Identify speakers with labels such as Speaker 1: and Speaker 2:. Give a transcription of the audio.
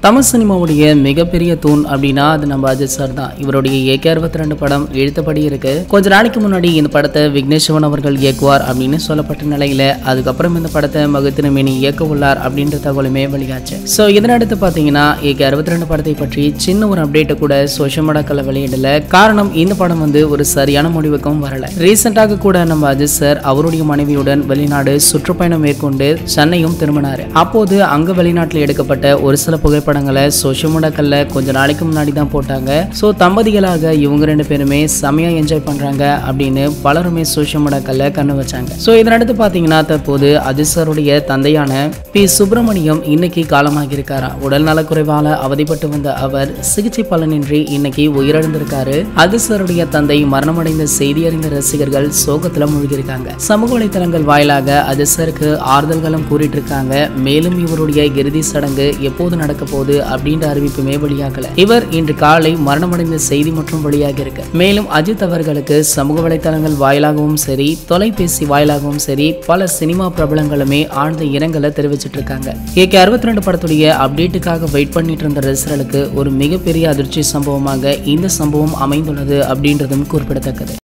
Speaker 1: தமிழ் சினிமாவுடைய மிகப்பெரிய தூண் அப்படின்னா அது நம்ம அஜித் சார் தான் இவருடைய ஏகே அறுபத்தி ரெண்டு படம் எழுத்தபடி இருக்கு கொஞ்ச நாளைக்கு முன்னாடி இந்த படத்தை விக்னேஸ்வரன் அவர்கள் இயக்குவார் அப்படின்னு சொல்லப்பட்ட நிலையில அதுக்கப்புறம் இந்த படத்தை மகத்தினமேனி இயக்க உள்ளார் அப்படின்ற தகவலுமே வெளியாச்சு ஸோ இதனடுத்து பார்த்தீங்கன்னா ஏகே அறுபத்தி ரெண்டு படத்தை பற்றி சின்ன ஒரு அப்டேட்டை கூட சோஷியல் மீடியாக்களை வெளியிடல காரணம் இந்த படம் வந்து ஒரு சரியான முடிவுக்கும் வரல ரீசெண்டாக கூட நம்ம அஜித் சார் அவருடைய மனைவியுடன் வெளிநாடு சுற்றுப்பயணம் மேற்கொண்டு சென்னையும் திரும்பினார் அப்போது அங்க வெளிநாட்டில் எடுக்கப்பட்ட ஒரு சில புகைப்படங்களை சோஷியல் மீடியாக்கள்ல கொஞ்ச நாளைக்கு முன்னாடி தான் போட்டாங்க ஸோ தம்பதிகளாக இவங்க ரெண்டு பேருமே செமையா என்ஜாய் பண்றாங்க அப்படின்னு பலருமே சோஷியல் மீடியாக்கள்ல கண்ணு வச்சாங்க ஸோ இதனடுத்து பார்த்தீங்கன்னா தற்போது அஜித் சாருடைய தந்தையான பி சுப்பிரமணியம் இன்னைக்கு காலமாகி இருக்காரா உடல் நலக்குறைவால அவதிப்பட்டு வந்த அவர் சிகிச்சை பலனின்றி இன்னைக்கு உயிரிழந்திருக்காரு அஜித் சாருடைய தந்தை மரணமடைந்த செய்தி அறிந்த ரசிகர்கள் சோகத்துல மூழ்கியிருக்காங்க சமூக வலைத்தளங்கள் வாயிலாக அஜித் சாருக்கு ஆறுதல்களும் கூறிட்டு இருக்காங்க மேலும் இவருடைய இறுதி சடங்கு எப்போது நடக்க போகுது அப்படின்ற அறிவிப்புமே வெளியாகல இவர் இன்று காலை மரணமடைந்த செய்தி மற்றும் வெளியாகி இருக்கு மேலும் அஜித் அவர்களுக்கு சமூக வலைத்தளங்கள் வாயிலாகவும் சரி தொலைபேசி வாயிலாகவும் சரி பல சினிமா பிரபலங்களுமே ஆழ்ந்த இரங்கலை தெரிவிச்சிட்டு இருக்காங்க ஏகே அறுபத்தி ரெண்டு படத்துடைய அப்டேட்டுக்காக வெயிட் பண்ணிட்டு இருந்த ரசிகர்களுக்கு ஒரு மிகப்பெரிய அதிர்ச்சி சம்பவமாக இந்த சம்பவம் அமைந்துள்ளது அப்படின்றதும் குறிப்பிடத்தக்கது